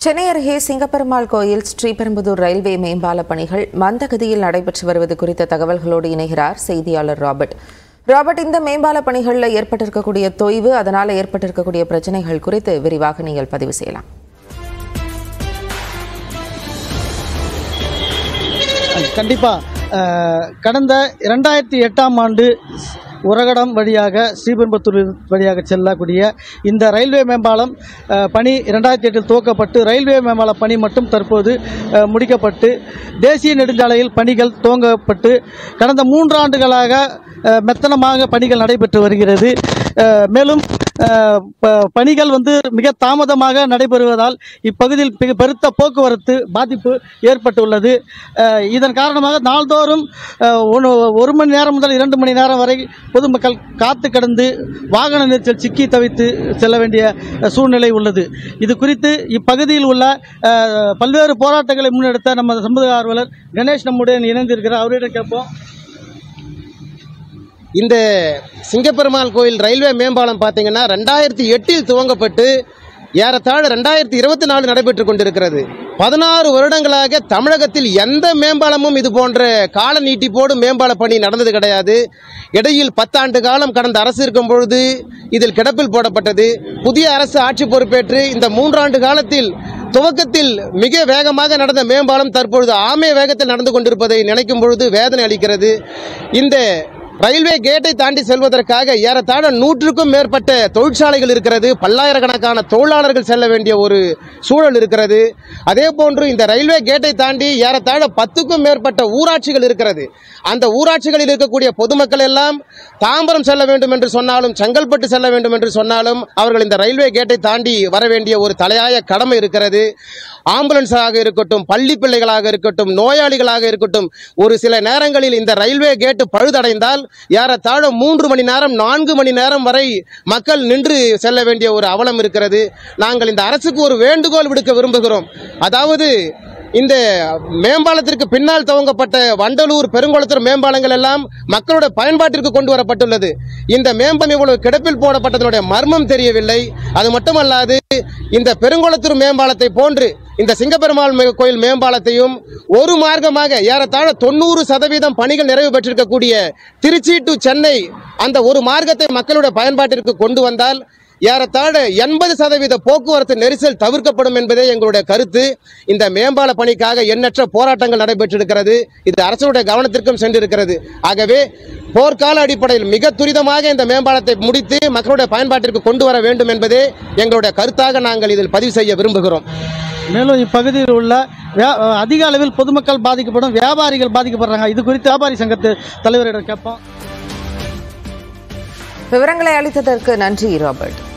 சென்னை அருகே சிங்கப்பெருமாள் கோயில் ஸ்ரீபெரும்புதூர் ரயில்வே மேம்பால பணிகள் மந்தகதியில் நடைபெற்று வருவது குறித்த தகவல்களோடு இணைகிறார் செய்தியாளர் ராபர்ட் ராபர்ட் இந்த மேம்பால பணிகளில் ஏற்பட்டிருக்கக்கூடிய தொய்வு அதனால் ஏற்பட்டிருக்கக்கூடிய பிரச்சனைகள் குறித்து விரிவாக நீங்கள் பதிவு செய்யலாம் கண்டிப்பாக கடந்த இரண்டாயிரத்தி எட்டாம் ஆண்டு உரகடம் வழியாக ஸ்ரீபெரும்புத்தூர் வழியாக செல்லக்கூடிய இந்த ரயில்வே மேம்பாலம் அஹ், பணி இரண்டாயிரத்தி எட்டில் துவக்கப்பட்டு ரயில்வே மேம்பால பணி மட்டும் தற்போது அஹ், முடிக்கப்பட்டு தேசிய நெடுஞ்சாலையில் பணிகள் துவங்கப்பட்டு கடந்த மூன்று ஆண்டுகளாக அஹ், மெத்தனமாக பணிகள் நடைபெற்று வருகிறது அஹ், மேலும் அஹ், ப- பணிகள் வந்து மிக தாமதமாக நடைபெறுவதால் இப்பகுதியில் மிக பெருத்த போக்குவரத்து பாதிப்பு ஏற்பட்டுள்ளது அஹ், இதன் காரணமாக நாள்தோறும் அஹ், ஒன்று- ஒரு மணி நேரம் முதல் இரண்டு மணி நேரம் வரை பொதுமக்கள் காத்து கடந்து வாகன நெரிசல் சிக்கி தவித்து செல்ல வேண்டிய அஹ், சூழ்நிலை உள்ளது இது குறித்து இப்பகுதியில் உள்ள அஹ், பல்வேறு போராட்டங்களை முன்னெடுத்த நம்ம சமூக ஆர்வலர் கணேஷ் நம்முடன் இணைந்திருக்கிறார் அவரிடம் கேட்போம் இந்த சிங்கப்பெருமாள் கோயில் ரயில்வே மேம்பாலம் பார்த்தீங்கன்னா ரெண்டாயிரத்தி எட்டில் துவங்கப்பட்டு ஏறத்தாழ ரெண்டாயிரத்தி இருபத்தி நாலு நடைபெற்று கொண்டிருக்கிறது பதினாறு வருடங்களாக தமிழகத்தில் எந்த மேம்பாலமும் இது போன்ற கால நீட்டிப்போடு மேம்பால பணி நடந்தது கிடையாது இடையில் பத்தாண்டு காலம் கடந்த அரசு இருக்கும் பொழுது இதில் கிடப்பில் போடப்பட்டது புதிய அரசு ஆட்சி பொறுப்பேற்று இந்த மூன்றாண்டு காலத்தில் துவக்கத்தில் மிக வேகமாக நடந்த மேம்பாலம் தற்பொழுது ஆமே வேகத்தில் நடந்து கொண்டிருப்பதை நினைக்கும் பொழுது வேதனை அளிக்கிறது இந்த ரயில்வே கேட்டை தாண்டி செல்வதற்காக ஏறத்தாழ நூற்றுக்கும் மேற்பட்ட தொழிற்சாலைகள் இருக்கிறது பல்லாயிரக்கணக்கான தொழிலாளர்கள் செல்ல வேண்டிய ஒரு சூழல் இருக்கிறது அதே போன்று இந்த ரயில்வே கேட்டை தாண்டி ஏறத்தாழ பத்துக்கும் மேற்பட்ட ஊராட்சிகள் இருக்கிறது அந்த ஊராட்சிகளில் இருக்கக்கூடிய பொதுமக்கள் எல்லாம் தாம்பரம் செல்ல வேண்டும் என்று சொன்னாலும் செங்கல்பட்டு செல்ல வேண்டும் என்று சொன்னாலும் அவர்கள் இந்த ரயில்வே கேட்டை தாண்டி வர வேண்டிய ஒரு தலையாய கடமை இருக்கிறது ஆம்புலன்ஸாக இருக்கட்டும் பள்ளி பிள்ளைகளாக இருக்கட்டும் நோயாளிகளாக இருக்கட்டும் ஒரு சில நேரங்களில் இந்த ரயில்வே கேட்டு பழுதடைந்தால் ஏறத்தாழ மூன்று மணி நேரம் நான்கு மணி நேரம் வரை மக்கள் நின்று செல்ல வேண்டிய ஒரு அவலம் இருக்கிறது நாங்கள் இந்த அரசுக்கு ஒரு வேண்டுகோள் விடுக்க விரும்புகிறோம் அதாவது இந்த மேம்பாலத்திற்கு பின்னால் துவங்கப்பட்ட வண்டலூர் பெருங்குளத்தூர் மேம்பாலங்கள் எல்லாம் மக்களோட பயன்பாட்டிற்கு கொண்டு வரப்பட்டுள்ளது இந்த மேம்பாலம் இவ்வளவு கிடப்பில் போடப்பட்டதனுடைய மர்மம் தெரியவில்லை அது மட்டுமல்லாது இந்த பெருங்குளத்தூர் மேம்பாலத்தை போன்று இந்த சிங்கப்பெருமாள் மே- கோயில் மேம்பாலத்தையும் ஒரு மார்க்கமாக ஏறத்தாழ தொண்ணூறு சதவீதம் பணிகள் நிறைவு பெற்றிருக்கக்கூடிய திருச்சி டு சென்னை அந்த ஒரு மார்க்கத்தை மக்களுடைய பயன்பாட்டிற்கு கொண்டு வந்தால் ஏறத்தாழ எண்பது சதவீத போக்குவரத்து நெரிசல் தவிர்க்கப்படும் என்பதே எங்களுடைய கருத்து இந்த மேம்பால பணிக்காக எண்ணற்ற போராட்டங்கள் நடைபெற்றிருக்கிறது இது அரசுடைய கவனத்திற்கும் சென்றிருக்கிறது ஆகவே போர்க்கால அடிப்படையில் மிக துரிதமாக இந்த மேம்பாலத்தை முடித்து மக்களுடைய பயன்பாட்டிற்கு கொண்டு வர வேண்டும் என்பதே எங்களுடைய கருத்தாக நாங்கள் இதில் பதிவு செய்ய விரும்புகிறோம் மேலும் இப்பகுதியில் உள்ள வியா- அதிக அளவில் பொதுமக்கள் பாதிக்கப்படும் வியாபாரிகள் பாதிக்கப்படுறாங்க இது குறித்து வியாபாரி சங்கத்து தலைவரிடம் கேட்போம் விவரங்களை அளித்ததற்கு நன்றி ராபர்ட்